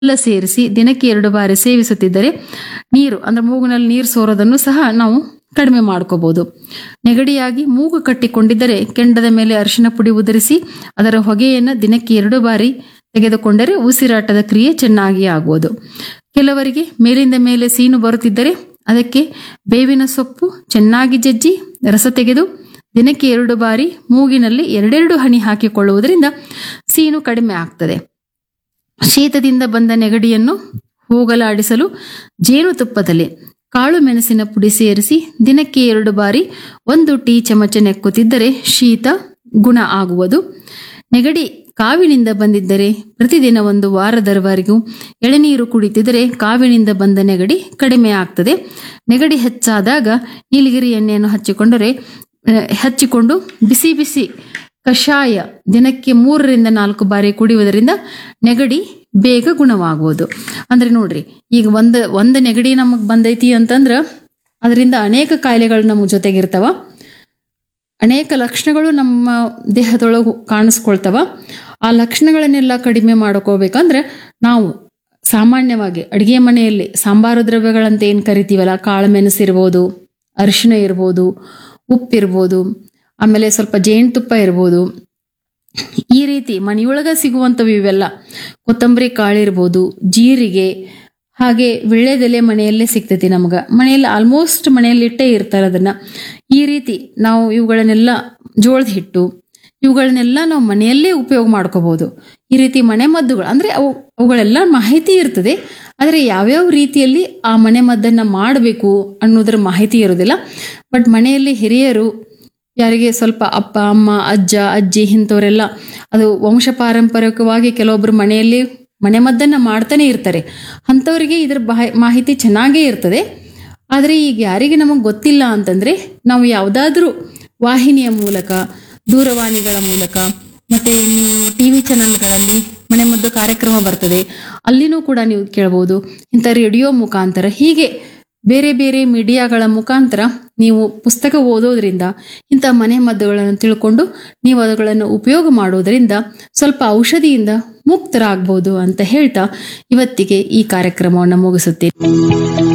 ಎಲ್ಲ ಸೇರಿಸಿ ದಿನಕ್ಕೆ ಎರಡು ಬಾರಿ ಸೇವಿಸುತ್ತಿದ್ದರೆ ನೀರು ಅಂದ್ರೆ ಮೂಗಿನಲ್ಲಿ ನೀರು ಸೋರೋದನ್ನು ಸಹ ನಾವು ಕಡಿಮೆ ಮಾಡ್ಕೋಬಹುದು ನೆಗಡಿಯಾಗಿ ಮೂಗು ಕಟ್ಟಿಕೊಂಡಿದ್ದರೆ ಕೆಂಡದ ಮೇಲೆ ಅರಿಶಿನ ಪುಡಿ ಉದುರಿಸಿ ಅದರ ಹೊಗೆಯನ್ನು ದಿನಕ್ಕೆ ಎರಡು ಬಾರಿ ತೆಗೆದುಕೊಂಡರೆ ಉಸಿರಾಟದ ಕ್ರಿಯೆ ಚೆನ್ನಾಗಿ ಆಗುವುದು ಕೆಲವರಿಗೆ ಮೇಲಿಂದ ಮೇಲೆ ಸೀನು ಬರುತ್ತಿದ್ದರೆ ಅದಕ್ಕೆ ಬೇವಿನ ಸೊಪ್ಪು ಚೆನ್ನಾಗಿ ಜಜ್ಜಿ ರಸ ತೆಗೆದು ದಿನಕ್ಕೆ ಎರಡು ಬಾರಿ ಮೂಗಿನಲ್ಲಿ ಎರಡೆರಡು ಹನಿ ಹಾಕಿಕೊಳ್ಳುವುದರಿಂದ ಸೀನು ಕಡಿಮೆ ಆಗ್ತದೆ ಶೀತದಿಂದ ಬಂದ ನೆಗಡಿಯನ್ನು ಹೋಗಲಾಡಿಸಲು ಜೇನುತುಪ್ಪದಲ್ಲಿ ಕಾಳು ಮೆಣಸಿನ ಪುಡಿ ಸೇರಿಸಿ ದಿನಕ್ಕೆ ಎರಡು ಬಾರಿ ಒಂದು ಟೀ ಚಮಚ ನೆಕ್ಕುತ್ತಿದ್ದರೆ ಶೀತ ಗುಣ ಆಗುವುದು ನೆಗಡಿ ಕಾವಿನಿಂದ ಬಂದಿದ್ದರೆ ಪ್ರತಿದಿನ ಒಂದು ವಾರದವರೆಗೂ ಎಳೆನೀರು ಕುಡಿತಿದ್ದರೆ ಕಾವಿನಿಂದ ಬಂದ ನೆಗಡಿ ಕಡಿಮೆ ಆಗ್ತದೆ ನೆಗಡಿ ಹೆಚ್ಚಾದಾಗ ನೀಲಗಿರಿ ಎಣ್ಣೆಯನ್ನು ಹಚ್ಚಿಕೊಂಡರೆ ಆ, ಹಚ್ಚಿಕೊಂಡು ಬಿಸಿ ಬಿಸಿ ಕಷಾಯ ದಿನಕ್ಕೆ ಮೂರರಿಂದ ನಾಲ್ಕು ಬಾರಿ ಕುಡಿಯುವುದರಿಂದ ನೆಗಡಿ ಬೇಗ ಗುಣವಾಗುವುದು ಅಂದ್ರೆ ನೋಡ್ರಿ ಈಗ ಒಂದು ಒಂದು ನೆಗಡಿ ನಮಗೆ ಬಂದೈತಿ ಅಂತಂದ್ರ ಅದರಿಂದ ಅನೇಕ ಕಾಯಿಲೆಗಳು ನಮ್ಮ ಜೊತೆಗಿರ್ತಾವ ಅನೇಕ ಲಕ್ಷಣಗಳು ನಮ್ಮ ದೇಹದೊಳಗೆ ಕಾಣಿಸ್ಕೊಳ್ತಾವ ಆ ಲಕ್ಷಣಗಳನ್ನೆಲ್ಲ ಕಡಿಮೆ ಮಾಡ್ಕೋಬೇಕಂದ್ರೆ ನಾವು ಸಾಮಾನ್ಯವಾಗಿ ಅಡುಗೆ ಮನೆಯಲ್ಲಿ ಸಾಂಬಾರು ದ್ರವ್ಯಗಳಂತ ಏನು ಕರಿತೀವಲ್ಲ ಕಾಳು ಮೆಣಸಿರ್ಬೋದು ಅರಿಶಿಣ ಇರ್ಬೋದು ಉಪ್ಪಿರ್ಬೋದು ಆಮೇಲೆ ಸ್ವಲ್ಪ ಜೇನುತುಪ್ಪ ಇರ್ಬೋದು ಈ ರೀತಿ ಮನೆಯೊಳಗ ಸಿಗುವಂಥವು ಇವೆಲ್ಲ ಕೊತ್ತಂಬರಿ ಕಾಳಿರ್ಬೋದು ಜೀರಿಗೆ ಹಾಗೆ ವಿಳ್ಳೆದೆಲೆ ಮನೆಯಲ್ಲೇ ಸಿಗ್ತೈತಿ ನಮ್ಗೆ ಮನೆಯಲ್ಲಿ ಆಲ್ಮೋಸ್ಟ್ ಮನೆಯಲ್ಲಿಟ್ಟೇ ಇರ್ತಾರೆ ಅದನ್ನ ಈ ರೀತಿ ನಾವು ಇವುಗಳನ್ನೆಲ್ಲ ಜೋಳದ ಹಿಟ್ಟು ಇವುಗಳನ್ನೆಲ್ಲ ನಾವು ಮನೆಯಲ್ಲೇ ಉಪಯೋಗ ಮಾಡ್ಕೋಬಹುದು ಈ ರೀತಿ ಮನೆ ಮದ್ದುಗಳು ಅಂದ್ರೆ ಅವು ಅವುಗಳೆಲ್ಲ ಮಾಹಿತಿ ಇರ್ತದೆ ಆದರೆ ಯಾವ್ಯಾವ ರೀತಿಯಲ್ಲಿ ಆ ಮನೆ ಮದ್ದನ್ನ ಮಾಡಬೇಕು ಅನ್ನೋದ್ರ ಮಾಹಿತಿ ಇರೋದಿಲ್ಲ ಬಟ್ ಮನೆಯಲ್ಲಿ ಹಿರಿಯರು ಯಾರಿಗೆ ಸ್ವಲ್ಪ ಅಪ್ಪ ಅಮ್ಮ ಅಜ್ಜ ಅಜ್ಜಿ ಇಂಥವರೆಲ್ಲ ಅದು ವಂಶ ಪಾರಂಪರಿಕವಾಗಿ ಕೆಲವೊಬ್ರು ಮನೆಯಲ್ಲಿ ಮನೆ ಮದ್ದನ್ನ ಮಾಡ್ತಾನೆ ಇರ್ತಾರೆ ಅಂಥವರಿಗೆ ಇದ್ರ ಬಾಹಿ- ಮಾಹಿತಿ ಚೆನ್ನಾಗೇ ಇರ್ತದೆ ಆದರೆ ಈಗ ಯಾರಿಗೆ ನಮಗೆ ಗೊತ್ತಿಲ್ಲ ಅಂತಂದ್ರೆ ನಾವು ಯಾವುದಾದ್ರೂ ವಾಹಿನಿಯ ಮೂಲಕ ದೂರವಾಣಿಗಳ ಮೂಲಕ ಮತ್ತೆ ನೀವು ಟಿ ವಿ ಚಾನಲ್ಗಳಲ್ಲಿ ಮನೆಮದ್ದು ಕಾರ್ಯಕ್ರಮ ಬರ್ತದೆ ಅಲ್ಲಿನೂ ಕೂಡ ನೀವು ಕೇಳ್ಬೋದು ಇಂಥ ರೇಡಿಯೋ ಮುಖಾಂತರ ಹೀಗೆ ಬೇರೆ ಬೇರೆ ಮೀಡಿಯಾಗಳ ಮುಖಾಂತರ ನೀವು ಪುಸ್ತಕ ಓದೋದ್ರಿಂದ ಇಂಥ ಮನೆ ಮದ್ದುಗಳನ್ನು ತಿಳ್ಕೊಂಡು ನೀವು ಅವುಗಳನ್ನು ಉಪಯೋಗ ಮಾಡೋದರಿಂದ ಸ್ವಲ್ಪ ಔಷಧಿಯಿಂದ ಮುಕ್ತರಾಗ್ಬೋದು ಅಂತ ಹೇಳ್ತಾ ಇವತ್ತಿಗೆ ಈ ಕಾರ್ಯಕ್ರಮವನ್ನು ಮುಗಿಸುತ್ತೇನೆ